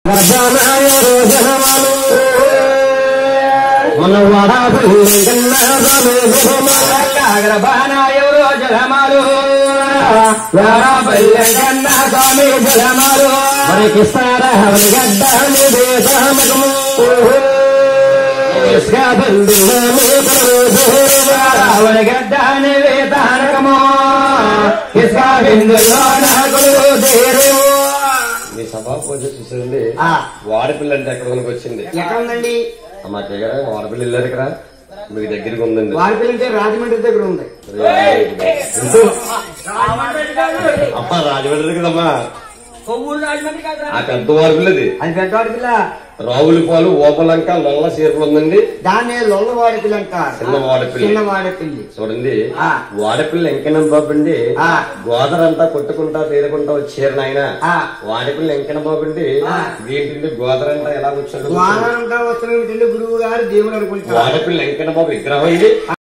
మన వాడాపల్లి అగ్రబానాయవరో జలమాలు వారాపల్లె కన్నా స్వామి జలమాలు మనకి సారా గడ్డ నివేదమకము రావణ గడ్డ నివేదానకము ఇసుక బిందులో నాకులు దేరేమో మీ సభా పూజ చూసింది ఆ. వాడపిల్ల అంటే ఎక్కడ మనకు వచ్చింది ఎక్కడ ఉందండి మా దగ్గర వాడపిల్ల వెళ్ళారు ఇక్కడ మీకు దగ్గరికి ఉందండి వారి పిల్లంటే రాజమండ్రి దగ్గర ఉంది అమ్మా రాజమండ్రి కదమ్మా కొవ్వూరు రాజమండ్రి కాదు ఆ పెద్ద వాడపిల్లది అది పెద్దవాడి పిల్ల రావుల పాలు ఓపలంక నల్ల సీరలు ఉందండి దాన్ని లొల్లవాడి పిల్ల అంటారు చిన్న వాడపిల్లి. చిన్న వాడి పిల్లి చూడండి ఆ. వాడపిల్ల ఎంకనం బాబండి ఆ. గోదరంతా కొట్టుకుంటా తీరుకుంటా వచ్చారు నాయన ఆ. వాడపిల్ల ఎంకన బాబండి దీంట్లో గోదరంతా ఎలా వచ్చాడు వానంగా వస్తున్న గురువు గారు దేవుడు అనుకుంటారు వాడపిల్ల ఎంకన బాబు విగ్రహం ఇది